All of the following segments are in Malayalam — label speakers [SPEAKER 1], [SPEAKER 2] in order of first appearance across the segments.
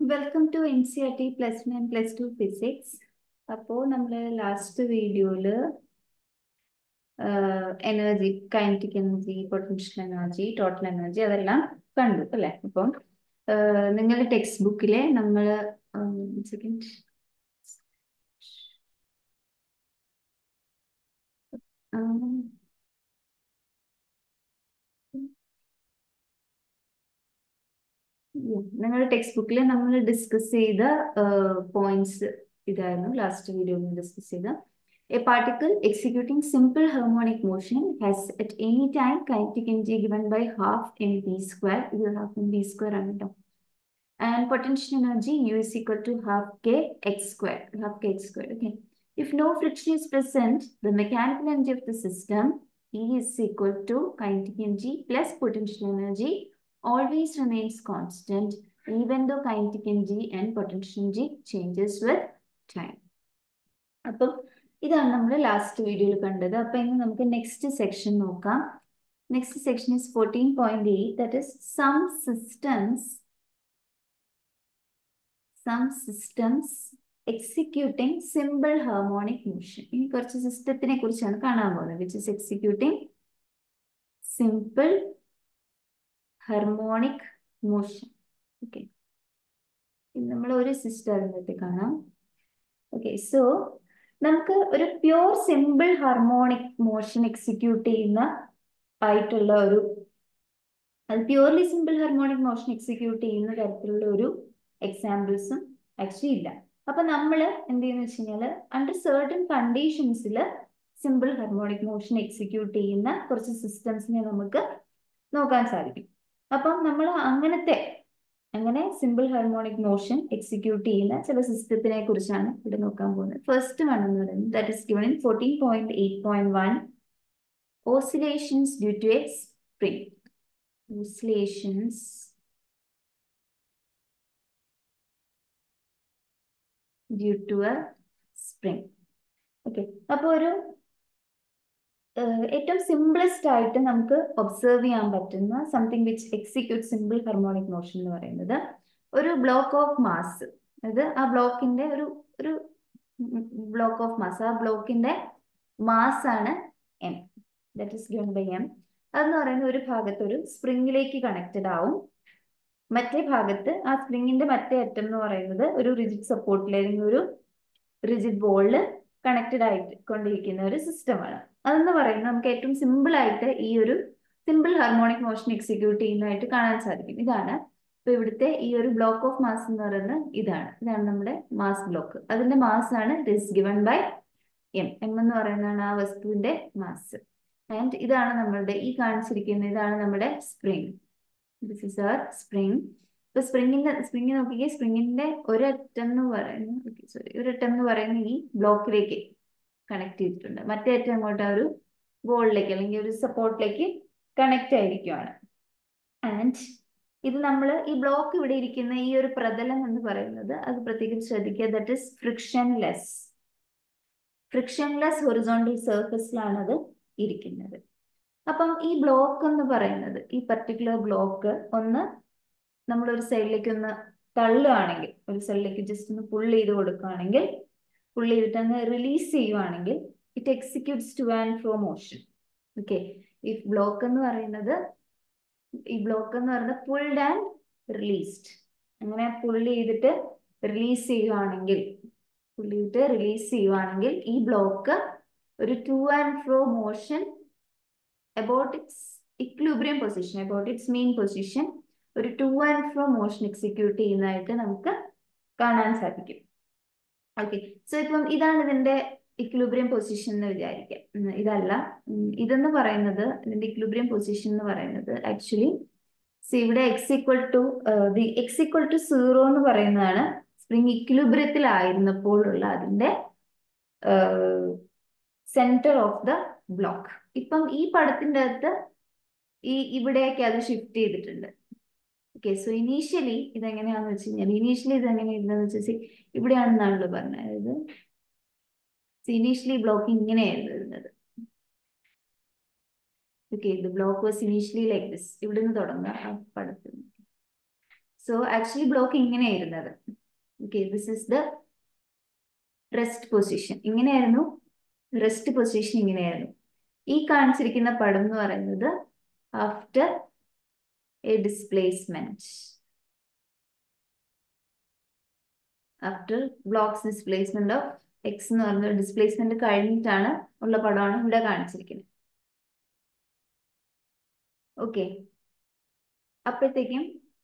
[SPEAKER 1] Welcome to N C R T plus one plus two physics അപ്പോൾ നമ്മൾ ലാസ്റ്റ് വീഡിയോയിൽ energy kinetic energy potential energy total energy അതെല്ലാം കണ്ടു അല്ലേ അപ്പം നിങ്ങളുടെ ടെക്സ്റ്റ് ബുക്കിലെ നമ്മൾ സെക്കൻഡ് നിങ്ങളുടെ ടെക്സ്റ്റ് ബുക്കിൽ നമ്മൾ ഡിസ്കസ് ചെയ്ത പോയിന്റ്സ് ഇതായിരുന്നു ലാസ്റ്റ് വീഡിയോയിൽ ഡിസ്കസ് ചെയ്ത a particle executing simple harmonic motion has at any time kinetic energy given by half M B square ഇത് ഹാഫ് എം ബി സ്ക്വയർ ആണ് കേട്ടോ and potential energy U is equal to half K X square half K X square okay If no friction is present, the mechanical energy of the system E is equal to kinetic energy plus potential energy always remains constant even though kinetic energy and potential energy changes with time. അപ്പം ഇതാണ് നമ്മൾ ലാസ്റ്റ് വീഡിയോയിൽ കണ്ടത് അപ്പൊ ഇനി നമുക്ക് നെക്സ്റ്റ് സെക്ഷൻ നോക്കാം next section is fourteen point eight that is some systems some systems executing simple harmonic motion ഇനി കുറച്ച് സിസ്റ്റത്തിനെ കുറിച്ചാണ് കാണാൻ പോകുന്നത് which is executing simple harmonic motion okay നമ്മൾ ഒരു സിസ്റ്റം അതിനകത്ത് കാണാം ഓക്കെ സോ നമുക്ക് ഒരു pure simple harmonic motion execute ചെയ്യുന്ന ആയിട്ടുള്ള ഒരു അത് purely simple harmonic motion execute ചെയ്യുന്ന തരത്തിലുള്ള ഒരു എക്സാമ്പിൾസും ആക്ച്വലി ഇല്ല അപ്പൊ നമ്മൾ എന്ത് ചെയ്യുന്ന വെച്ച് കഴിഞ്ഞാല് അണ്ടർ സർട്ടൻ കണ്ടീഷൻസിൽ സിമ്പിൾ ഹാർമോണിക് മോഷൻ എക്സിക്യൂട്ട് ചെയ്യുന്ന കുറച്ച് സിസ്റ്റംസിനെ നമുക്ക് നോക്കാൻ സാധിക്കും അപ്പം നമ്മൾ അങ്ങനത്തെ അങ്ങനെ സിമ്പിൾ ഹാർമോണിക് മോഷൻ എക്സിക്യൂട്ട് ചെയ്യുന്ന ചില സിസ്റ്റത്തിനെ കുറിച്ചാണ് ഇവിടെ നോക്കാൻ പോകുന്നത് ഫസ്റ്റ് വൺ എന്ന് പറയുന്നത് that is given in fourteen point eight point one oscillations due to a spring oscillations due to a spring okay അപ്പോൾ ഒരു ഏറ്റവും സിംപിളസ്റ്റ് ആയിട്ട് നമുക്ക് ഒബ്സർവ് ചെയ്യാൻ പറ്റുന്ന something which execute simple harmonic motion എന്ന് പറയുന്നത് ഒരു ബ്ലോക്ക് ഓഫ് മാസ് അതായത് ആ ബ്ലോക്കിന്റെ ഒരു ഒരു ബ്ലോക്ക് ഓഫ് മാസ് ആ ബ്ലോക്കിന്റെ മാസ് ആണ് M that is given by M അതെന്ന് പറയുന്ന ഒരു ഭാഗത്ത് ഒരു സ്പ്രിങ്ങിലേക്ക് കണക്റ്റഡ് ആവും മറ്റേ ഭാഗത്ത് ആ സ്പ്രിങ്ങിന്റെ മറ്റേ അറ്റം എന്ന് പറയുന്നത് ഒരു റിജിഡ് സപ്പോർട്ടിൽ അല്ലെങ്കിൽ ഒരു റിജിഡ് ബോളിൽ കണക്റ്റഡ് ആയിട്ട് കൊണ്ടിരിക്കുന്ന ഒരു സിസ്റ്റമാണ് അതെന്ന് പറയുന്നത് നമുക്ക് ഏറ്റവും സിമ്പിൾ ആയിട്ട് ഈ ഒരു സിമ്പിൾ ഹാർമോണിക് മോഷൻ എക്സിക്യൂട്ട് ചെയ്യുന്നതായിട്ട് കാണാൻ സാധിക്കും ഇതാണ് ഇപ്പൊ ഇവിടുത്തെ ഈ ഒരു ബ്ലോക്ക് ഓഫ് മാസ് എന്ന് പറയുന്നത് ഇതാണ് ഇതാണ് നമ്മുടെ മാസ് ബ്ലോക്ക് അതിന്റെ മാസ് ആണ് this given by M M എന്ന് പറയുന്നതാണ് ആ വസ്തുവിന്റെ മാസ് ആൻഡ് ഇതാണ് നമ്മളുടെ ഈ കാണിച്ചിരിക്കുന്ന ഇതാണ് നമ്മുടെ spring this is our spring ഇപ്പൊ സ്പ്രിങ്ങിന്റെ സ്പ്രിങ് നോക്കിക്കേ സ്പ്രിങ്ങിന്റെ ഒരറ്റം എന്ന് പറയുന്നത് സോറി ഒരറ്റം എന്ന് പറയുന്ന ഈ ബ്ലോക്കിലേക്ക് കണക്ട് ചെയ്തിട്ടുണ്ട് മറ്റേ അറ്റം അങ്ങോട്ട് ആ ഒരു ബോളിലേക്ക് അല്ലെങ്കിൽ ഒരു സപ്പോർട്ടിലേക്ക് കണക്ട് ആയിരിക്കുവാണ് ആൻഡ് ഇത് നമ്മൾ ഈ ബ്ലോക്ക് ഇവിടെ ഇരിക്കുന്ന ഈ ഒരു പ്രതലം എന്ന് പറയുന്നത് അത് പ്രത്യേകം ശ്രദ്ധിക്കുക that is frictionless frictionless horizontal സർഫസിലാണ് അത് ഇരിക്കുന്നത് അപ്പം ഈ ബ്ലോക്ക് എന്ന് പറയുന്നത് ഈ പർട്ടിക്കുലർ ബ്ലോക്ക് ഒന്ന് നമ്മൾ ഒരു സൈഡിലേക്ക് ഒന്ന് തള്ളുകയാണെങ്കിൽ ഒരു സൈഡിലേക്ക് ജസ്റ്റ് ഒന്ന് പുൾ ചെയ്ത് കൊടുക്കുകയാണെങ്കിൽ പുൾ ചെയ്തിട്ട് അങ്ങ് റിലീസ് ചെയ്യുവാണെങ്കിൽ it executes to and fro motion okay ഈ ബ്ലോക്ക് എന്ന് പറയുന്നത് ഈ ബ്ലോക്ക് എന്ന് പറയുന്നത് പുൾഡ് ആൻഡ് റിലീസ്ഡ് അങ്ങനെ പുള്ളി ചെയ്തിട്ട് റിലീസ് ചെയ്യുവാണെങ്കിൽ പുള്ളി ചെയ്തിട്ട് റിലീസ് ചെയ്യുവാണെങ്കിൽ ഈ ബ്ലോക്ക് ഒരു to and fro motion about its equilibrium position, about its mean position, ഒരു to and fro motion execute ചെയ്യുന്നതായിട്ട് നമുക്ക് കാണാൻ സാധിക്കും ഓക്കെ സോ ഇപ്പം ഇതാണ് ഇതിന്റെ ഇക്വിലിബ്രിയം പൊസിഷൻ എന്ന് വിചാരിക്കാം ഇതല്ല ഇതെന്ന് പറയുന്നത് ഇതിന്റെ ഇക്വിലിബ്രിയം പൊസിഷൻ എന്ന് പറയുന്നത് ആക്ച്വലി സോ ഇവിടെ X equal to the X equal to zero എന്ന് പറയുന്നതാണ് സ്പ്രിംഗ് ഇക്വിലിബ്രിയത്തിലായിരുന്നപ്പോഴുള്ള അതിന്റെ സെന്റർ ഓഫ് ദ ബ്ലോക്ക് ഇപ്പം ഈ പടത്തിന്റെ അകത്ത് ഈ ഇവിടേക്ക് അത് ഷിഫ്റ്റ് ചെയ്തിട്ടുണ്ട് ഓക്കെ സോ ഇനീഷ്യലി ഇതെങ്ങനെയാന്ന് വെച്ച് കഴിഞ്ഞാൽ ഇനീഷ്യലി ഇത് എങ്ങനെയായിരുന്നു വെച്ചാൽ ഇവിടെയാണെന്നാണല്ലോ പറഞ്ഞത് അതായത് ഇനീഷ്യലി ബ്ലോക്ക് ഇങ്ങനെയായിരുന്നു ഇരുന്നത് okay the block was initially like this ഇവിടുന്ന് തുടങ്ങുക ആ പടത്തിൽ സോ ആക്ച്വലി ബ്ലോക്ക് ഇങ്ങനെയായിരുന്നത് okay this is the rest position ഇങ്ങനെയായിരുന്നു റെസ്റ്റ് പൊസിഷൻ ഇങ്ങനെയായിരുന്നു ഈ കാണിച്ചിരിക്കുന്ന പടം എന്ന് പറയുന്നത് after a displacement after block's displacement of X എന്ന് പറയുന്ന ഡിസ്പ്ലേസ്മെന്റ് കഴിഞ്ഞിട്ടാണ് ഉള്ള പടമാണ് ഇവിടെ കാണിച്ചിരിക്കുന്നത് ഓക്കെ അപ്പോഴത്തേക്കും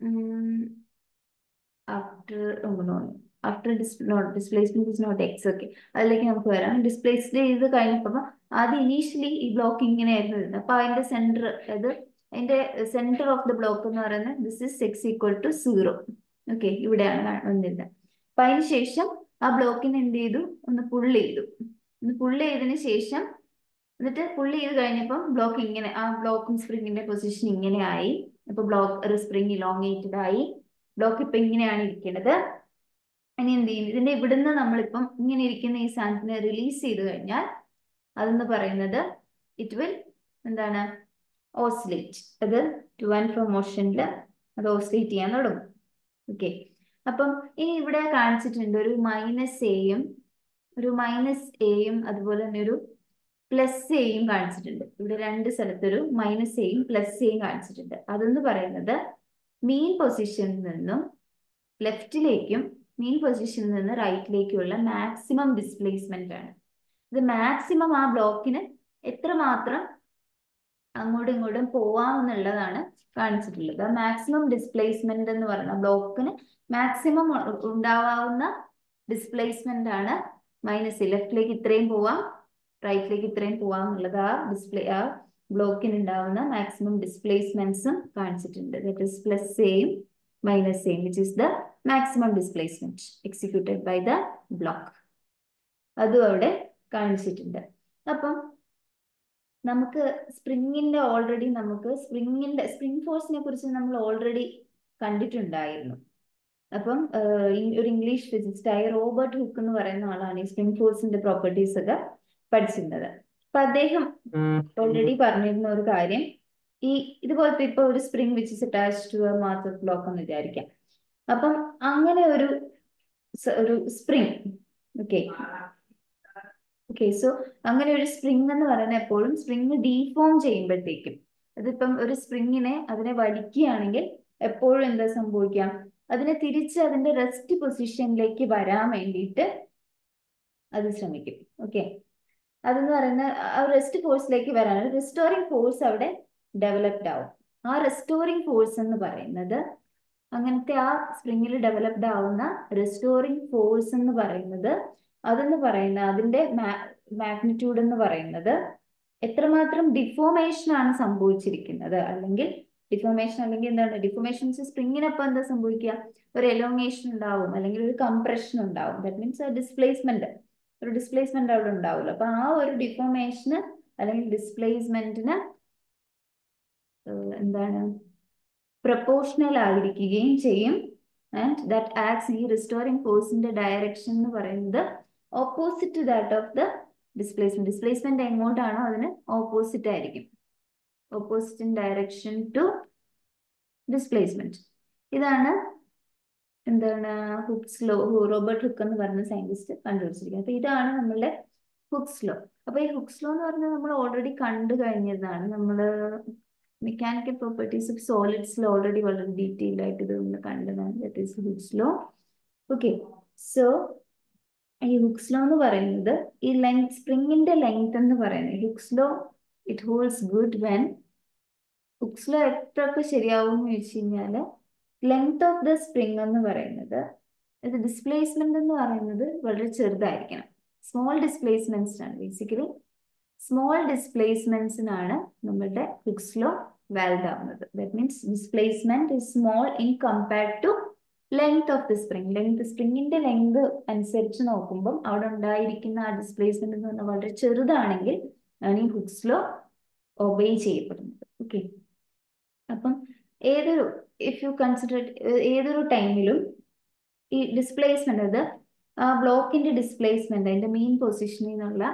[SPEAKER 1] after after not displacement is not X okay അതിലേക്ക് നമുക്ക് വരാം ഡിസ്പ്ലേസ്ഡ് ചെയ്ത് കഴിഞ്ഞപ്പോൾ ആദ്യം ഇനീഷ്യലി ഈ ബ്ലോക്ക് ഇങ്ങനെയായിരുന്നു ഇരുന്നത് അപ്പൊ അതിന്റെ സെന്റർ അതായത് അതിന്റെ സെന്റർ ഓഫ് ദ ബ്ലോക്ക് എന്ന് പറയുന്നത് this is X equal to zero okay ഇവിടെയാണ് വന്നിരുന്നത് അപ്പൊ അതിന് ശേഷം ആ ബ്ലോക്കിനെ എന്ത് ചെയ്തു ഒന്ന് പുള്ള് ചെയ്തു ഒന്ന് പുള്ള് ചെയ്തതിന് ശേഷം എന്നിട്ട് പുള്ള് ചെയ്ത് കഴിഞ്ഞപ്പം ബ്ലോക്ക് ഇങ്ങനെ ആ ബ്ലോക്കും സ്പ്രിങ്ങിന്റെ പൊസിഷൻ ഇങ്ങനെ ആയി ഇപ്പൊ ബ്ലോക്ക് ഒരു സ്പ്രിങ് ഇലോങ്ങേറ്റഡ് ആയി ബ്ലോക്ക് ഇപ്പൊ ഇങ്ങനെയാണ് ഇരിക്കുന്നത് ഇനി എന്ത് ചെയ്യും ഇതിന്റെ ഇവിടുന്ന് നമ്മളിപ്പം ഇങ്ങനെ ഇരിക്കുന്ന ഈ സാധനത്തിനെ റിലീസ് ചെയ്ത് കഴിഞ്ഞാൽ അതെന്ന് പറയുന്നത് ഇറ്റ് വിൽ എന്താണ് ഓസിലേറ്റ് അത് ടു ആൻഡ് ഫ്രോ മോഷനിൽ അത് ഓസിലേറ്റ് ചെയ്യാൻ തുടങ്ങും ഓക്കെ അപ്പം ഇനി ഇവിടെ കാണിച്ചിട്ടുണ്ട് ഒരു മൈനസ് എയും ഒരു മൈനസ് എയും അതുപോലെ തന്നെ ഒരു പ്ലസ് എയും കാണിച്ചിട്ടുണ്ട് ഇവിടെ രണ്ട് സ്ഥലത്തൊരു മൈനസ് എയും പ്ലസ് എയും കാണിച്ചിട്ടുണ്ട് അതെന്ന് പറയുന്നത് മീൻ പൊസിഷനിൽ നിന്നും ലെഫ്റ്റിലേക്കും മീൻ പൊസിഷനിൽ നിന്ന് റൈറ്റിലേക്കുള്ള മാക്സിമം ഡിസ്പ്ലേസ്മെന്റ് ആണ് ഇത് മാക്സിമം ആ ബ്ലോക്കിന് എത്രമാത്രം അങ്ങോട്ടും ഇങ്ങോട്ടും പോവാമെന്നുള്ളതാണ് കാണിച്ചിട്ടുള്ളത് ആ മാക്സിമം ഡിസ്പ്ലേസ്മെന്റ് എന്ന് പറയുന്ന ബ്ലോക്കിന് മാക്സിമം ഉണ്ടാവാവുന്ന ഡിസ്പ്ലേസ്മെന്റ് ആണ് മൈനസ് ലെഫ്റ്റിലേക്ക് ഇത്രയും പോവാം റൈറ്റിലേക്ക് ഇത്രയും പോവാം എന്നുള്ളത് ആ ഡിസ്പ്ലേ ആ ബ്ലോക്കിന് ഉണ്ടാവുന്ന മാക്സിമം ഡിസ്പ്ലേസ്മെന്റ്സും കാണിച്ചിട്ടുണ്ട് ദറ്റ് ഇസ് പ്ലസ് എയും മൈനസ് എയും which is the maximum displacement executed by the block അതും അവിടെ കാണിച്ചിട്ടുണ്ട് അപ്പം നമുക്ക് സ്പ്രിങ്ങിന്റെ ഓൾറെഡി നമുക്ക് സ്പ്രിങ്ങിന്റെ സ്പ്രിംഗ് ഫോഴ്സിനെ കുറിച്ച് നമ്മൾ ഓൾറെഡി കണ്ടിട്ടുണ്ടായിരുന്നു അപ്പം ഒരു ഇംഗ്ലീഷ് ഫിസിസ്റ്റായ റോബർട്ട് ഹുക്ക് എന്ന് പറയുന്ന ആളാണ് ഈ സ്പ്രിംഗ് ഫോഴ്സിന്റെ പ്രോപ്പർട്ടീസ് ഒക്കെ പഠിച്ചിരുന്നത് അപ്പൊ അദ്ദേഹം ഓൾറെഡി പറഞ്ഞിരുന്ന ഒരു കാര്യം ഈ ഇതുപോലത്തെ ഇപ്പൊ ഒരു spring which is attach to a matter block എന്ന് വിചാരിക്കാം അപ്പം അങ്ങനെ ഒരു ഒരു സ്പ്രിംഗ് ഓക്കെ ഓക്കെ സോ അങ്ങനെ ഒരു സ്പ്രിംഗ് എന്ന് പറയുന്നത് എപ്പോഴും സ്പ്രിംഗ് ഡീഫോം ചെയ്യുമ്പോഴത്തേക്കും അതിപ്പം ഒരു സ്പ്രിങ്ങിനെ അതിനെ വലിക്കുകയാണെങ്കിൽ എപ്പോഴും എന്താ സംഭവിക്കാം അതിനെ തിരിച്ച് അതിന്റെ റെസ്റ്റ് പൊസിഷനിലേക്ക് വരാൻ വേണ്ടിയിട്ട് അത് ശ്രമിക്കും ഓക്കെ അതെന്ന് പറയുന്ന ആ റെസ്റ്റ് ഫോഴ്സിലേക്ക് വരാൻ റിസ്റ്റോറിംഗ് ഫോഴ്സ് അവിടെ ഡെവലപ്ഡ് ആവും ആ റെസ്റ്റോറിംഗ് ഫോഴ്സ് എന്ന് പറയുന്നത് അങ്ങനത്തെ ആ സ്പ്രിങ്ങിൽ ഡെവലപ്ഡ് ആവുന്ന റെസ്റ്റോറിംഗ് ഫോഴ്സ് എന്ന് പറയുന്നത് അതെന്ന് പറയുന്ന അതിന്റെ മാഗ്നിറ്റ്യൂഡ് എന്ന് പറയുന്നത് എത്രമാത്രം ഡിഫോമേഷൻ ആണ് സംഭവിച്ചിരിക്കുന്നത് അല്ലെങ്കിൽ ഡിഫോമേഷൻ അല്ലെങ്കിൽ എന്താണ് ഡിഫോമേഷൻ സ്പ്രിങ്ങിനൊപ്പം എന്താ സംഭവിക്കുക ഒരു എലോങ്ങേഷൻ ഉണ്ടാവും അല്ലെങ്കിൽ ഒരു കംപ്രഷൻ ഉണ്ടാവും ദാറ്റ് മീൻസ് ഡിസ്പ്ലേസ്മെന്റ് ഒരു ഡിസ്പ്ലേസ്മെന്റ് അവിടെ ഉണ്ടാവുമല്ലോ അപ്പൊ ആ ഒരു ഡിഫോമേഷന് അല്ലെങ്കിൽ ഡിസ്പ്ലേസ്മെന്റിന് എന്താണ് പ്രപ്പോർഷണൽ ആയിരിക്കുകയും ചെയ്യും ആൻഡ് ദാറ്റ് ആക്സ് ഈ റിസ്റ്റോറിംഗ് ഫോഴ്സിന്റെ ഡയറക്ഷൻ എന്ന് പറയുന്നത് opposite to that of the displacement displacement എങ്ങോട്ടാണോ അതിന് ഓപ്പോസിറ്റ് ആയിരിക്കും opposite in direction to displacement ഇതാണ് എന്താണ് ഹുക്സ് ലോ റോബർട്ട് ഹുക്ക് എന്ന് പറഞ്ഞ സയന്റിസ്റ്റ് കണ്ടുപിടിച്ചിരിക്കുന്നത് അപ്പൊ ഇതാണ് നമ്മളുടെ ഹുക്സ് ലോ അപ്പൊ ഈ ഹുക്സ് ലോ എന്ന് പറഞ്ഞാൽ നമ്മൾ ഓൾറെഡി കണ്ടു കഴിഞ്ഞതാണ് നമ്മൾ മെക്കാനിക്കൽ പ്രോപ്പർട്ടീസ് ഓഫ് സോളിഡ്സിൽ ഓൾറെഡി വളരെ ഡീറ്റെയിൽ ആയിട്ട് ഇത് നമ്മൾ കണ്ടതാണ് that is Hooke's law okay so ഈ ഹുക്സ് ലോ എന്ന് പറയുന്നത് ഈ ലെങ്ത് സ്പ്രിങ്ങിന്റെ ലെങ്ത് എന്ന് പറയുന്നത് Hooke's law it holds good when Hooke's law എത്രയൊക്കെ ശരിയാവും എന്ന് ചോദിച്ചു കഴിഞ്ഞാൽ ലെങ്ത് ഓഫ് ദ സ്പ്രിങ് എന്ന് പറയുന്നത് ഇത് ഡിസ്പ്ലേസ്മെന്റ് എന്ന് പറയുന്നത് വളരെ ചെറുതായിരിക്കണം സ്മോൾ ഡിസ്പ്ലേസ്മെന്റ്സിനാണ് ബേസിക്കലി സ്മോൾ ഡിസ്പ്ലേസ്മെന്റ്സിനാണ് നമ്മളുടെ ഹുക്സ് ലോ വാലിഡ് ആവുന്നത് that means displacement is small in compared to length of the spring length സ്പ്രിങ്ങിന്റെ ലെങ്ത് അനുസരിച്ച് നോക്കുമ്പോൾ അവിടെ ഉണ്ടായിരിക്കുന്ന ആ ഡിസ്പ്ലേസ്മെന്റ് എന്ന് പറഞ്ഞാൽ വളരെ ചെറുതാണെങ്കിൽ ആണ് ഈ ഹുക്സ് ലോ ഒബേ ചെയ്യപ്പെടുന്നത് ഓക്കെ അപ്പം ഏതൊരു ഇഫ് യു കൺസിഡർ ഏതൊരു ടൈമിലും ഈ ഡിസ്പ്ലേസ്മെന്റ് അത് ആ ബ്ലോക്കിന്റെ ഡിസ്പ്ലേസ്മെന്റ് അതിന്റെ മെയിൻ പൊസിഷനിൽ നിന്നുള്ള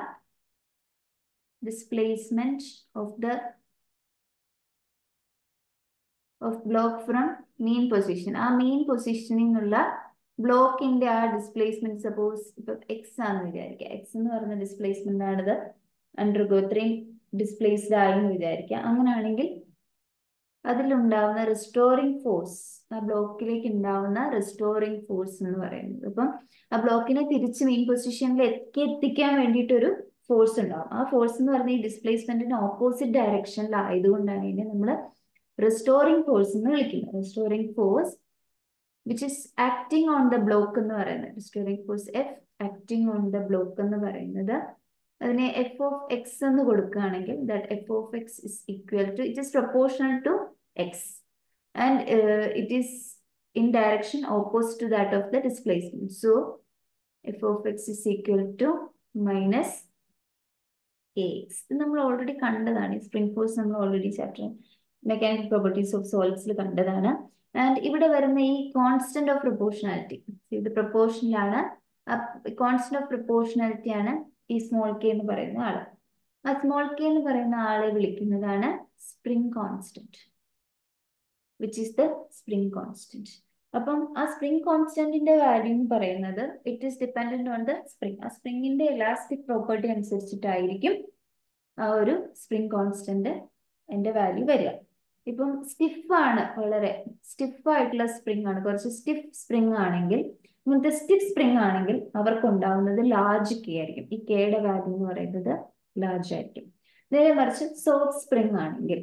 [SPEAKER 1] displacement of the of block from main position ആ മെയിൻ പൊസിഷനിൽ നിന്നുള്ള ബ്ലോക്കിന്റെ ആ ഡിസ്പ്ലേസ്മെന്റ് സപ്പോസ് ഇപ്പൊ എക്സ് ആണെന്ന് വിചാരിക്കുക എക്സ് എന്ന് പറയുന്ന ഡിസ്പ്ലേസ്മെന്റ് ആണിത് അണ്ടർഗോ ഇത്രയും ഡിസ്പ്ലേസ്ഡ് ആയി എന്ന് വിചാരിക്കുക അങ്ങനെയാണെങ്കിൽ അതിലുണ്ടാവുന്ന റിസ്റ്റോറിംഗ് ഫോഴ്സ് ആ ബ്ലോക്കിലേക്ക് ഉണ്ടാവുന്ന റിസ്റ്റോറിംഗ് ഫോഴ്സ് എന്ന് പറയുന്നത് അപ്പം ആ ബ്ലോക്കിനെ തിരിച്ച് മെയിൻ പൊസിഷനിലേക്ക് എത്തിക്കാൻ വേണ്ടിയിട്ടൊരു ഫോഴ്സ് ഉണ്ടാവും ആ ഫോഴ്സ് എന്ന് പറഞ്ഞ ഈ ഡിസ്പ്ലേസ്മെന്റിന് ഓപ്പോസിറ്റ് ഡയറക്ഷനിലായതുകൊണ്ടാണ് ഇതിനെ നമ്മൾ റിസ്റ്റോറിംഗ് ഫോഴ്സ് എന്ന് വിളിക്കുന്നത് restoring force which is acting on the block എന്ന് പറയുന്നത് restoring force F acting on the block എന്ന് പറയുന്നത് അതിനെ എഫ് ഓഫ് എക്സ് എന്ന് കൊടുക്കുകയാണെങ്കിൽ that F of X is equal to it is proportional to X and it is in direction opposite to that of the displacement so F of X is equal to minus A X ഇത് നമ്മൾ ഓൾറെഡി കണ്ടതാണ് ഈ സ്പ്രിംഗ് ഫോഴ്സ് നമ്മൾ already chapter mechanical properties of സോളിഡ്സിൽ കണ്ടതാണ് ആൻഡ് ഇവിടെ വരുന്ന ഈ കോൺസ്റ്റന്റ് ഓഫ് പ്രൊപ്പോർഷണാലിറ്റി ഇത് പ്രൊപ്പോർഷനിലാണ് കോൺസ്റ്റന്റ് ഓഫ് പ്രൊപ്പോർഷണാലിറ്റി ആണ് ഈ സ്മോൾ കെ എന്ന് പറയുന്ന ആള് ആ സ്മോൾ കെ എന്ന് പറയുന്ന ആളെ വിളിക്കുന്നതാണ് spring constant which is the spring constant അപ്പം ആ സ്പ്രിംഗ് കോൺസ്റ്റന്റിന്റെ വാല്യൂ എന്ന് പറയുന്നത് it is dependent on the spring ആ സ്പ്രിംഗിന്റെ ഇലാസ്റ്റിക് പ്രോപ്പർട്ടി അനുസരിച്ചിട്ടായിരിക്കും ആ ഒരു സ്പ്രിംഗ് കോൺസ്റ്റന്റ് എന്റെ വാല്യൂ വരിക ഇപ്പം സ്റ്റിഫ് ആണ് വളരെ സ്റ്റിഫ് ആയിട്ടുള്ള സ്പ്രിംഗ് ആണ് കുറച്ച് സ്റ്റിഫ് സ്പ്രിംഗ് ആണെങ്കിൽ ഇങ്ങനത്തെ സ്റ്റിഫ് സ്പ്രിംഗ് ആണെങ്കിൽ അവർക്ക് ഉണ്ടാവുന്നത് ലാർജ് കെ ആയിരിക്കും ഈ കെയുടെ വാല്യൂ എന്ന് പറയുന്നത് ലാർജ് ആയിരിക്കും നേരെ മറിച്ച് സോഫ്റ്റ് സ്പ്രിംഗ് ആണെങ്കിൽ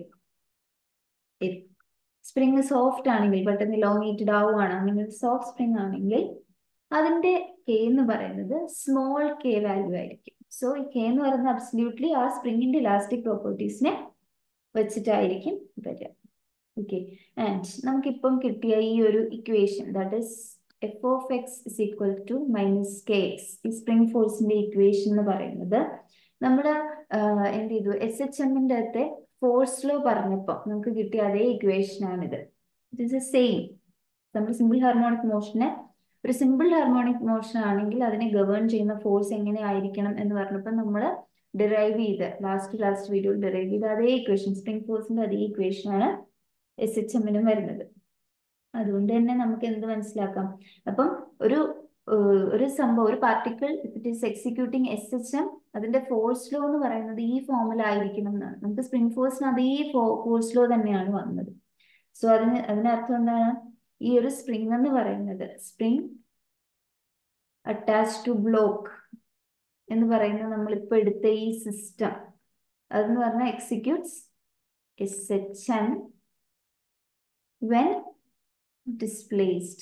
[SPEAKER 1] സ്പ്രിംഗ് സോഫ്റ്റ് ആണെങ്കിൽ പെട്ടെന്ന് ലോങ്ങേറ്റഡ് ആവുകയാണ് അങ്ങനെ ഒരു സോഫ്റ്റ് സ്പ്രിംഗ് ആണെങ്കിൽ അതിന്റെ കെ എന്ന് പറയുന്നത് സ്മോൾ കെ വാല്യൂ ആയിരിക്കും സോ ഈ കെ എന്ന് പറയുന്നത് അബ്സല്യൂട്ട്ലി ആ സ്പ്രിംഗിന്റെ ഇലാസ്റ്റിക് പ്രോപ്പർട്ടീസിനെ വെച്ചിട്ടായിരിക്കും വരിക ഓക്കെ ആൻഡ് നമുക്കിപ്പം കിട്ടിയ ഈ ഒരു equation that is F of X is equal to minus K X ഈ സ്പ്രിംഗ് ഫോഴ്സിന്റെ ഇക്വേഷൻ എന്ന് പറയുന്നത് നമ്മൾ എന്ത് ചെയ്തു എസ് എച്ച് എമ്മിന്റെ അകത്തെ ഫോഴ്സ് ലോ പറഞ്ഞപ്പോൾ നമുക്ക് കിട്ടിയ അതേ ഇക്വേഷൻ ആണിത് ഇറ്റ് ഇസ് എ സെയിം നമ്മൾ സിമ്പിൾ ഹാർമോണിക് മോഷനെ ഒരു സിമ്പിൾ ഹാർമോണിക് മോഷൻ ആണെങ്കിൽ അതിനെ ഗവേൺ ചെയ്യുന്ന ഫോഴ്സ് എങ്ങനെ ആയിരിക്കണം എന്ന് പറഞ്ഞപ്പോൾ നമ്മൾ ഡിറൈവ് ചെയ്ത് ലാസ്റ്റ് ലാസ്റ്റ് വീഡിയോയിൽ ഡിറൈവ് ചെയ്ത അതേ ഇക്വേഷൻ സ്പ്രിംഗ് ഫോഴ്സിന്റെ അതേ ഇക്വേഷൻ ആണ് എസ് എച്ച് എമ്മിനും വരുന്നത് അതുകൊണ്ട് തന്നെ നമുക്ക് എന്ത് മനസ്സിലാക്കാം അപ്പം ഒരു ഒരു സംഭവം ഒരു particle it is executing S H M അതിന്റെ ഫോഴ്സ് ലോ എന്ന് പറയുന്നത് ഈ ഫോമിലായിരിക്കണം എന്നാണ് നമുക്ക് സ്പ്രിംഗ് ഫോഴ്സിന് അതേ ഫോഴ്സ് ലോ തന്നെയാണ് വന്നത് സോ അതിന് അതിനർത്ഥം എന്താണ് ഈ ഒരു സ്പ്രിംഗ് എന്ന് പറയുന്നത് സ്പ്രിംഗ് അറ്റാച്ച് ടു ബ്ലോക്ക് എന്ന് പറയുന്ന നമ്മളിപ്പോൾ എടുത്ത ഈ സിസ്റ്റം അതെന്ന് പറഞ്ഞാൽ executes S H M when displaced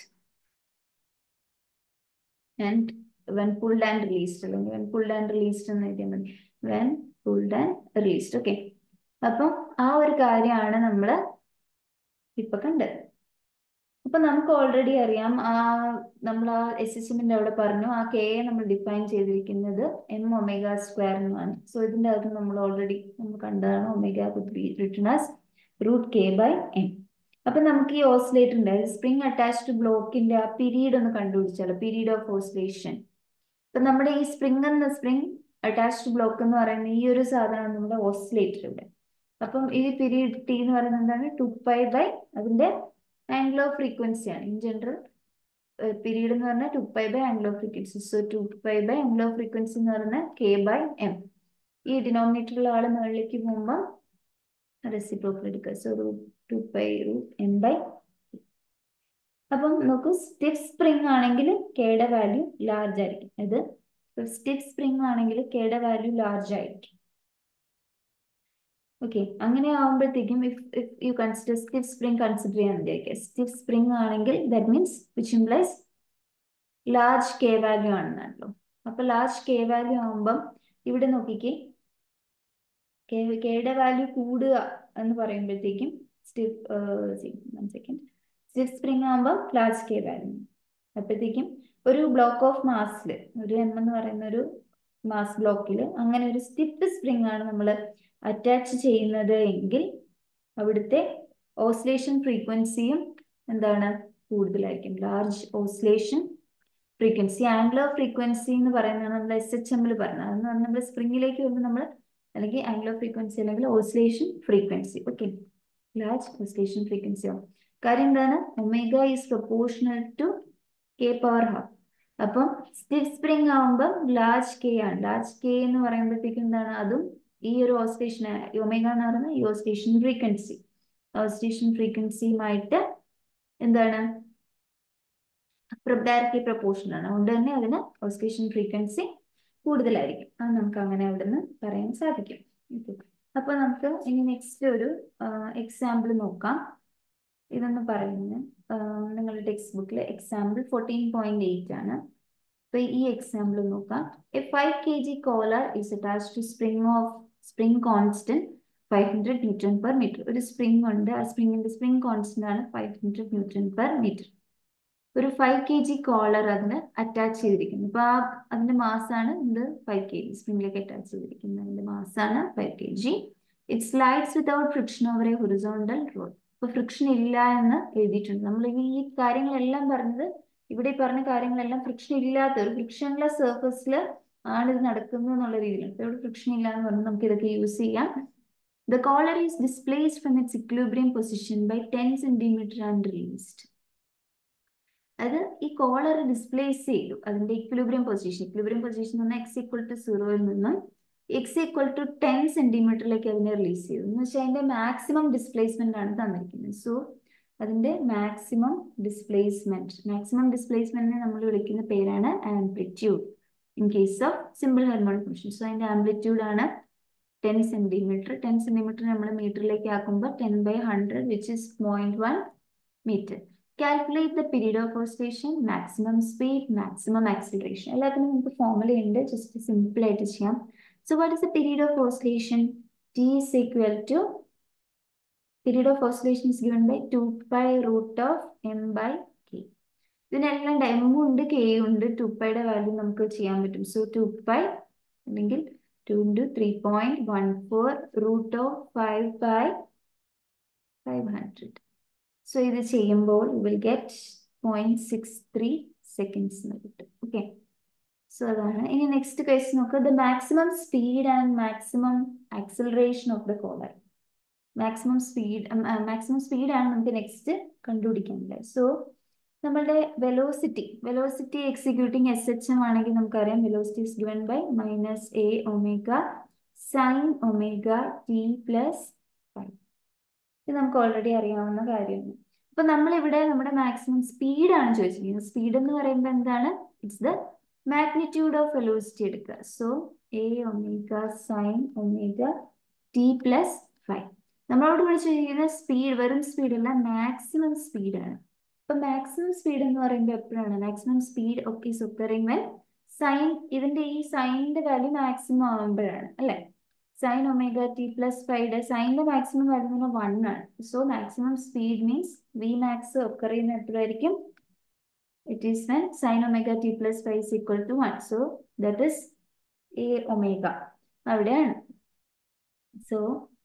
[SPEAKER 1] and when pulled and released അല്ലെങ്കിൽ when pulled and released എന്ന് എഴുതിയാൽ മതി when pulled and released okay അപ്പം ആ ഒരു കാര്യമാണ് നമ്മൾ ഇപ്പൊ കണ്ടത് അപ്പൊ നമുക്ക് ഓൾറെഡി അറിയാം ആ നമ്മൾ ആ എസ് എസ് എമ്മിന്റെ അവിടെ പറഞ്ഞു ആ കെ നമ്മൾ ഡിഫൈൻ ചെയ്തിരിക്കുന്നത് എം ഒമേഗ സ്ക്വയർ എന്നാണ് സോ ഇതിന്റെ അകത്ത് നമ്മൾ ഓൾറെഡി നമ്മൾ കണ്ടതാണ് omega written as root K by M അപ്പൊ നമുക്ക് ഈ ഓസിലേറ്റർ ഉണ്ട് സ്പ്രിംഗ് അറ്റാച്ച്ഡ് ബ്ലോക്കിന്റെ ആ പീരീഡ് ഒന്ന് കണ്ടുപിടിച്ചാലോ പീരീഡ് ഓഫ് ഓസിലേഷൻ അപ്പൊ നമ്മുടെ ഈ സ്പ്രിംഗ് എന്ന സ്പ്രിംഗ് അറ്റാച്ച്ഡ് ബ്ലോക്ക് എന്ന് പറയുന്ന ഈ ഒരു സാധനമാണ് നമ്മുടെ ഓസിലേറ്റർ ഇവിടെ അപ്പം ഈ പീരീഡ് ടി എന്ന് പറയുന്നത് എന്താണ് ടു പൈ ബൈ അതിന്റെ ആംഗിൾ ഓഫ് ഫ്രീക്വൻസി ആണ് ഇൻ ജനറൽ പീരീഡ് എന്ന് പറഞ്ഞാൽ two pi by angle of frequency so two pi by angle of frequency എന്ന് പറഞ്ഞാൽ കെ ബൈ എം ഈ ഡിനോമിനേറ്ററിലുള്ള ആള് മുകളിലേക്ക് പോകുമ്പോൾ റെസിപ്രോക്കൽ എടുക്കുക so root two pi root M by അപ്പം നോക്കൂ സ്റ്റിഫ് സ്പ്രിംഗ് ആണെങ്കിൽ കെയുടെ വാല്യൂ ലാർജ് ആയിരിക്കും ഇത് സ്റ്റിഫ് സ്പ്രിംഗ് ആണെങ്കിൽ കെയുടെ വാല്യൂ ലാർജ് ആയിരിക്കും ഓക്കെ അങ്ങനെ ആവുമ്പോഴത്തേക്കും if if you consider stiff spring consider ചെയ്യാൻ വിചാരിക്കുക സ്റ്റിഫ് സ്പ്രിംഗ് ആണെങ്കിൽ that means which implies large K value ആണെന്നാണല്ലോ അപ്പൊ ലാർജ് കെ വാല്യൂ ആവുമ്പം ഇവിടെ നോക്കിക്കേ കെയുടെ വാല്യൂ കൂടുക എന്ന് പറയുമ്പോഴത്തേക്കും stiff one second stiff spring ആകുമ്പോൾ ലാർജ് കെ വാല്യൂ അപ്പോഴത്തേക്കും ഒരു ബ്ലോക്ക് ഓഫ് മാസിൽ ഒരു എം എന്ന് പറയുന്ന ഒരു മാസ് ബ്ലോക്കിൽ അങ്ങനെ ഒരു സ്റ്റിഫ് സ്പ്രിംഗ് ആണ് നമ്മൾ അറ്റാച്ച് ചെയ്യുന്നത് എങ്കിൽ അവിടുത്തെ ഓസിലേഷൻ ഫ്രീക്വൻസിയും എന്താണ് കൂടുതലായിരിക്കും large oscillation frequency angular frequency എന്ന് പറയുന്നതാണ് നമ്മൾ എസ് എച്ച് എമ്മിൽ പറഞ്ഞത് അതെന്ന് പറഞ്ഞാൽ നമ്മൾ സ്പ്രിംഗിലേക്ക് വരുമ്പോൾ നമ്മൾ അല്ലെങ്കിൽ ആംഗുലർ ഫ്രീക്വൻസി അല്ലെങ്കിൽ oscillation frequency okay large oscillation frequency ആവും കാര്യം എന്താണ് omega is proportional to K power half അപ്പം സ്റ്റിഫ് സ്പ്രിംഗ് ആവുമ്പോൾ ലാർജ് കെ ആണ് ലാർജ് കെ എന്ന് പറയുമ്പോഴത്തേക്കും എന്താണ് അതും ഈ ഒരു ഓസിലേഷൻ ഒമേഗ എന്ന് പറയുന്നത് ഈ ഓസിലേഷൻ ഫ്രീക്വൻസി ഓസിലേഷൻ ഫ്രീക്വൻസിയുമായിട്ട് എന്താണ് ഡയറക്ട്ലി പ്രൊപ്പോർഷണൽ ആണ് അതുകൊണ്ട് തന്നെ അതിന് ഓസിലേഷൻ ഫ്രീക്വൻസി കൂടുതലായിരിക്കും അത് നമുക്ക് അങ്ങനെ അവിടെ നിന്ന് പറയാൻ സാധിക്കും അപ്പൊ നമുക്ക് ഇനി നെക്സ്റ്റ് ഒരു എക്സാമ്പിൾ നോക്കാം ഇതെന്ന് പറയുന്നത് നിങ്ങളുടെ ടെക്സ്റ്റ് ബുക്കിൽ എക്സാമ്പിൾ ഫോർട്ടീൻ പോയിന്റ് എയ്റ്റ് ആണ് അപ്പൊ ഈ എക്സാമ്പിൾ നോക്കാം a five K G collar is attach to spring of spring constant five hundred newton per metre ഒരു സ്പ്രിംഗ് ഉണ്ട് ആ സ്പ്രിംഗിന്റെ സ്പ്രിംഗ് കോൺസ്റ്റന്റ് ആണ് five hundred newton per metre ഒരു ഫൈവ് കെ ജി കോളർ അതിന് അറ്റാച്ച് ചെയ്തിരിക്കുന്നു അപ്പൊ ആ അതിന്റെ മാസാണ് ഇത് ഫൈവ് കെ ജി സ്പ്രിംഗിലേക്ക് അറ്റാച്ച് ചെയ്തിരിക്കുന്നത് അതിന്റെ മാസാണ് five K G it slides without friction over a horizontal rod ഇപ്പൊ ഫ്രിക്ഷൻ ഇല്ല എന്ന് എഴുതിയിട്ടുണ്ട് നമ്മൾ ഈ കാര്യങ്ങളെല്ലാം പറഞ്ഞത് ഇവിടെ പറഞ്ഞ കാര്യങ്ങളെല്ലാം ഫ്രിക്ഷൻ ഇല്ലാത്ത ഒരു ഫ്രിക്ഷൻലെസ് സർഫസിൽ ആണ് ഇത് നടക്കുന്നത് എന്നുള്ള രീതിയിലാണ് ഇവിടെ ഫ്രിക്ഷൻ ഇല്ല എന്ന് പറഞ്ഞാൽ നമുക്ക് ഇതൊക്കെ യൂസ് ചെയ്യാം the collar is displaced from its equilibrium position by ten centimetre and released അത് ഈ കോളർ ഡിസ്പ്ലേസ് ചെയ്തു അതിന്റെ ഇക്വിലിബ്രിയം പൊസിഷൻ ഇക്വിലിബ്രിയം പൊസിഷൻ എന്ന് പറഞ്ഞാൽ എക്സ് ഈക്വൽ ടു സീറോയിൽ നിന്നും എക്സ് ഈക്വൽ ടു ടെൻ സെന്റിമീറ്ററിലേക്ക് അതിനെ റിലീസ് ചെയ്തു എന്ന് വെച്ചാൽ അതിന്റെ മാക്സിമം ഡിസ്പ്ലേസ്മെന്റ് ആണ് തന്നിരിക്കുന്നത് സോ അതിന്റെ മാക്സിമം ഡിസ്പ്ലേസ്മെന്റ് മാക്സിമം ഡിസ്പ്ലേസ്മെന്റിനെ നമ്മൾ വിളിക്കുന്ന പേരാണ് amplitude in case of simple harmonic motion so അതിന്റെ ആംപ്ലിറ്റ്യൂഡ് ആണ് ടെൻ സെന്റിമീറ്റർ ടെൻ സെന്റിമീറ്റർ നമ്മൾ മീറ്ററിലേക്ക് ആക്കുമ്പോൾ ten by hundred which is point one metre calculate the period of oscillation maximum speed maximum acceleration എല്ലാത്തിനും നമുക്ക് ഫോർമുല ഉണ്ട് ജസ്റ്റ് സിമ്പിൾ ആയിട്ട് ചെയ്യാം so what is the period of oscillation T is equal to period of oscillation is given by two pi root of M by K ഇതിനെല്ലാം എം ഉണ്ട് കെ ഉണ്ട് ടു പൈയുടെ വാല്യൂ നമുക്ക് ചെയ്യാൻ പറ്റും സോ ടു പൈ അല്ലെങ്കിൽ two into three point one four root of five by five hundred so ഇത് ചെയ്യുമ്പോൾ you will get point six three seconds എന്ന് കിട്ടും ഓക്കെ സോ അതാണ് ഇനി നെക്സ്റ്റ് ക്വസ്റ്റ്യൻ നോക്കുക the maximum speed and maximum acceleration of the collar maximum speed maximum സ്പീഡാണ് നമുക്ക് നെക്സ്റ്റ് കണ്ടുപിടിക്കാനുള്ളത് സോ നമ്മളുടെ velocity velocity executing S H M ആണെങ്കിൽ നമുക്കറിയാം velocity is given by minus A omega sine omega T plus five ഇത് നമുക്ക് ഓൾറെഡി അറിയാവുന്ന കാര്യമാണ് അപ്പൊ നമ്മളിവിടെ നമ്മുടെ മാക്സിമം സ്പീഡാണ് ചോദിച്ചിരിക്കുന്നത് സ്പീഡ് എന്ന് പറയുമ്പോൾ എന്താണ് it's the magnitude of velocity എടുക്കുക so A omega sine omega T plus five നമ്മളോട് വിളിച്ചിരിക്കുന്ന സ്പീഡ് വെറും സ്പീഡ് അല്ല മാക്സിമം സ്പീഡാണ് അപ്പൊ മാക്സിമം സ്പീഡ് എന്ന് പറയുമ്പോൾ എപ്പോഴാണ് മാക്സിമം സ്പീഡ് ഒക്കെ ഈസ് ഒക്കറിങ് വെൻ സൈൻ ഇതിന്റെ ഈ സൈനിന്റെ വാല്യൂ മാക്സിമം ആവുമ്പോഴാണ് അല്ലെ sine omega T plus five സൈനിന്റെ മാക്സിമം വാല്യൂ എന്ന് പറഞ്ഞാൽ വൺ ആണ് so maximum speed means V max occur ചെയ്യുന്ന എപ്പോഴായിരിക്കും it is when sign omega T plus five is equal to one so that is A omega അവിടെയാണ് so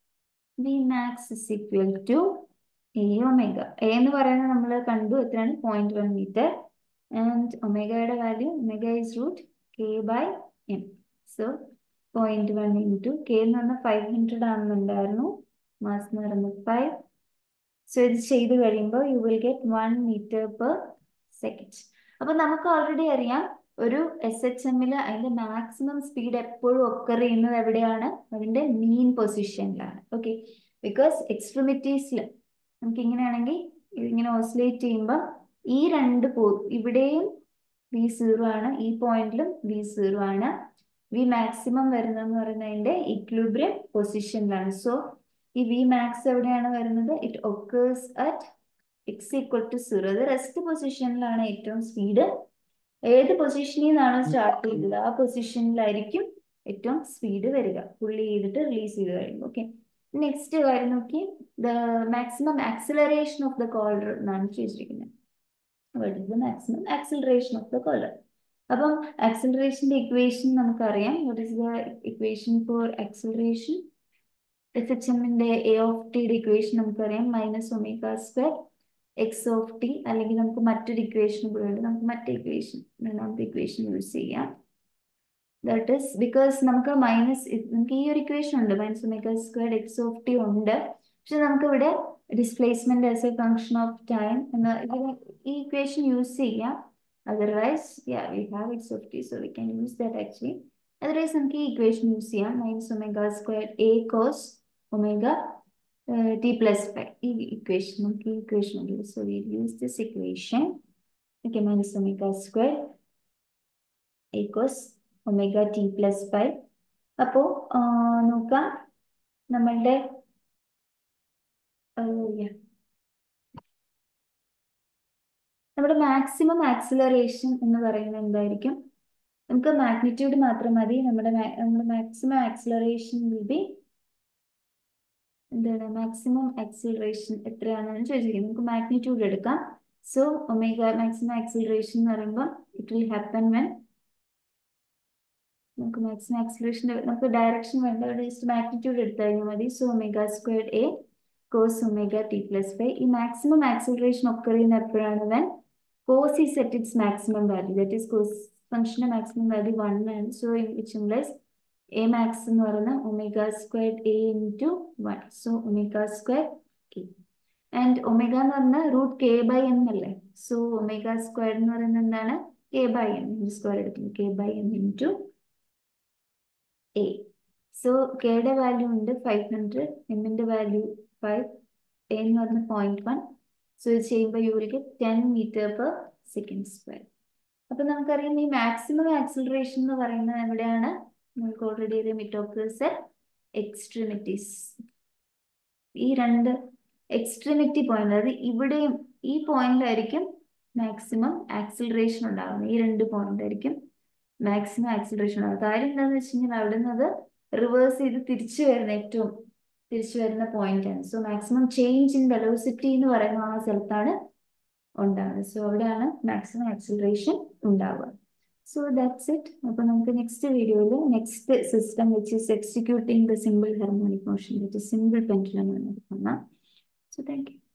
[SPEAKER 1] V max is equal to A omega A എന്ന് പറയുന്നത് നമ്മൾ കണ്ടു എത്രയാണ് പോയിന്റ് വൺ മീറ്റർ ആൻഡ് ഒമേഗയുടെ value omega is root K by M so point one into K എന്ന് പറഞ്ഞാൽ ഫൈവ് ഹൺഡ്രഡ് ആണെന്നുണ്ടായിരുന്നു മാസ് എന്ന് പറയുന്നത് ഫൈവ് സോ ഇത് ചെയ്ത് കഴിയുമ്പോൾ you will get one metre per second അപ്പൊ നമുക്ക് ഓൾറെഡി അറിയാം ഒരു എസ് എച്ച് എമ്മിൽ അതിന്റെ മാക്സിമം സ്പീഡ് എപ്പോഴും ഒക്കർ ചെയ്യുന്നത് എവിടെയാണ് അതിന്റെ മീൻ പൊസിഷനിലാണ് ഓക്കെ ബിക്കോസ് എക്സ്ട്രിമിറ്റീസിൽ നമുക്ക് ഇങ്ങനെയാണെങ്കിൽ ഇതിങ്ങനെ ഓസിലേറ്റ് ചെയ്യുമ്പോൾ ഈ രണ്ട് പോ ഇവിടെയും വി സീറോ ആണ് ഈ പോയിന്റിലും വി സീറോ ആണ് വി മാക്സിമം വരുന്നതെന്ന് പറയുന്നതിന്റെ ഇക്വിലിബ്രിയം പൊസിഷനിലാണ് സോ ഈ വി മാക്സ് എവിടെയാണ് വരുന്നത് it occurs at X equal to zero ഇത് റെസ്റ്റ് പൊസിഷനിലാണ് ഏറ്റവും സ്പീഡ് ഏത് പൊസിഷനിൽ നിന്നാണോ സ്റ്റാർട്ട് ചെയ്തത് ആ പൊസിഷനിലായിരിക്കും ഏറ്റവും സ്പീഡ് വരിക പുള്ളി ചെയ്തിട്ട് റിലീസ് ചെയ്ത് കഴിയുമ്പോൾ ഓക്കെ നെക്സ്റ്റ് കാര്യം നോക്കി the maximum acceleration of the collar എന്നാണ് ചോദിച്ചിരിക്കുന്നത് what is the maximum acceleration of the collar അപ്പം ആക്സിലറേഷന്റെ ഇക്വേഷൻ നമുക്കറിയാം what is the equation for acceleration F H എമ്മിന്റെ എ ഓഫ് ടിയുടെ ഇക്വേഷൻ നമുക്കറിയാം minus omega square X of T അല്ലെങ്കിൽ നമുക്ക് മറ്റൊരു ഇക്വേഷൻ കൂടെ ഉണ്ട് നമുക്ക് മറ്റേ ഇക്വേഷൻ രണ്ടാമത്തെ ഇക്വേഷൻ യൂസ് ചെയ്യാം ദാറ്റ് ഇസ് ബിക്കോസ് നമുക്ക് മൈനസ് നമുക്ക് ഈ ഒരു ഇക്വേഷൻ ഉണ്ട് minus omega square X of T ഉണ്ട് പക്ഷെ നമുക്ക് ഇവിടെ displacement as a function of time എന്ന ഇതിന് ഈ ഇക്വേഷൻ യൂസ് ചെയ്യാം otherwise yeah we have its of T so we can use that actually otherwise നമുക്ക് ഈ ഇക്വേഷൻ യൂസ് ചെയ്യാം minus omega square A cos omega T plus five ഈ ഇക്വേഷൻ നമുക്ക് ഈ ഇക്വേഷൻ ഉണ്ട് so we use this equation okay minus omega square A cos omega T plus five അപ്പോൾ നോക്കാം നമ്മളുടെ നമ്മുടെ മാക്സിമം ആക്സിലറേഷൻ എന്ന് പറയുന്നത് എന്തായിരിക്കും നമുക്ക് മാഗ്നിറ്റ്യൂഡ് മാത്രം മതി നമ്മുടെ നമ്മുടെ മാക്സിമം ആക്സിലറേഷൻ വിൽ ബി എന്താണ് മാക്സിമം ആക്സിലറേഷൻ എത്രയാണെന്ന് ചോദിച്ചിരിക്കുന്നത് നമുക്ക് മാഗ്നിറ്റ്യൂഡ് എടുക്കാം സോ ഒമേഗ മാക്സിമം ആക്സിലറേഷൻ എന്ന് പറയുമ്പോൾ ഇറ്റ് വിൽ ഹാപ്പൻ വെൻ നമുക്ക് മാക്സിമം ആക്സിലറേഷൻ നമുക്ക് ഡയറക്ഷൻ വേണ്ട ജസ്റ്റ് മാഗ്നിറ്റ്യൂഡ് എടുത്തു കഴിഞ്ഞാൽ മതി so omega squared A cos omega T plus five ഈ മാക്സിമം ആക്സിലറേഷൻ ഒക്കെ ചെയ്യുന്ന എപ്പോഴാണ് when cos is at its maximum value that is cos ഫംഗ്ഷന്റെ മാക്സിമം വാല്യൂ വൺ ആണ് so which implies A max എന്ന് പറയുന്നത് omega squared A into one so omega square A and omega എന്ന് പറഞ്ഞാൽ റൂട്ട് കെ ബൈ എം അല്ലേ സോ ഒമേഗ സ്ക്വയർ എന്ന് പറയുന്നത് എന്താണ് കെ ബൈ എം സ്ക്വയർ എടുക്കുന്നു K by M into a so കെയുടെ വാല്യൂ ഉണ്ട് ഫൈവ് ഹൺഡ്രഡ് എമ്മിന്റെ വാല്യൂ ഫൈവ് എ എന്ന് പറഞ്ഞ പോയിന്റ് വൺ സോ ഇത് ചെയ്യുമ്പോൾ you will get ten metre per second square അപ്പൊ നമുക്കറിയാം ഈ മാക്സിമം ആക്സിലറേഷൻ എന്ന് പറയുന്നത് എവിടെയാണ് നമുക്ക് ഓൾറെഡി അറിയാം ഇറ്റ് ഓക്കേഴ്സ് അറ്റ് എക്സ്ട്രിമിറ്റീസ് ഈ രണ്ട് എക്സ്ട്രിമിറ്റി പോയിന്റ് അതായത് ഇവിടെയും ഈ പോയിന്റിലായിരിക്കും മാക്സിമം ആക്സിലറേഷൻ ഉണ്ടാകുന്നത് ഈ രണ്ട് പോയിന്റ് ആയിരിക്കും മാക്സിമം ആക്സിലറേഷൻ ഉണ്ടാകുന്നത് കാര്യം എന്താണെന്ന് വെച്ച് കഴിഞ്ഞാൽ അവിടെ നിന്ന് അത് റിവേഴ്സ് ചെയ്ത് തിരിച്ചു വരുന്ന ഏറ്റവും തിരിച്ചു വരുന്ന പോയിന്റ് ആണ് so maximum change in velocity എന്ന് പറയുന്ന ആ സ്ഥലത്താണ് ഉണ്ടാകുന്നത് സോ അവിടെയാണ് മാക്സിമം ആക്സിലറേഷൻ ഉണ്ടാവുക സോ ദാറ്റ്സ് ഇറ്റ് അപ്പൊ നമുക്ക് നെക്സ്റ്റ് വീഡിയോയിൽ next system which is executing the simple harmonic motion which simple pendulum എന്ന് കാണാം സോ താങ്ക് യു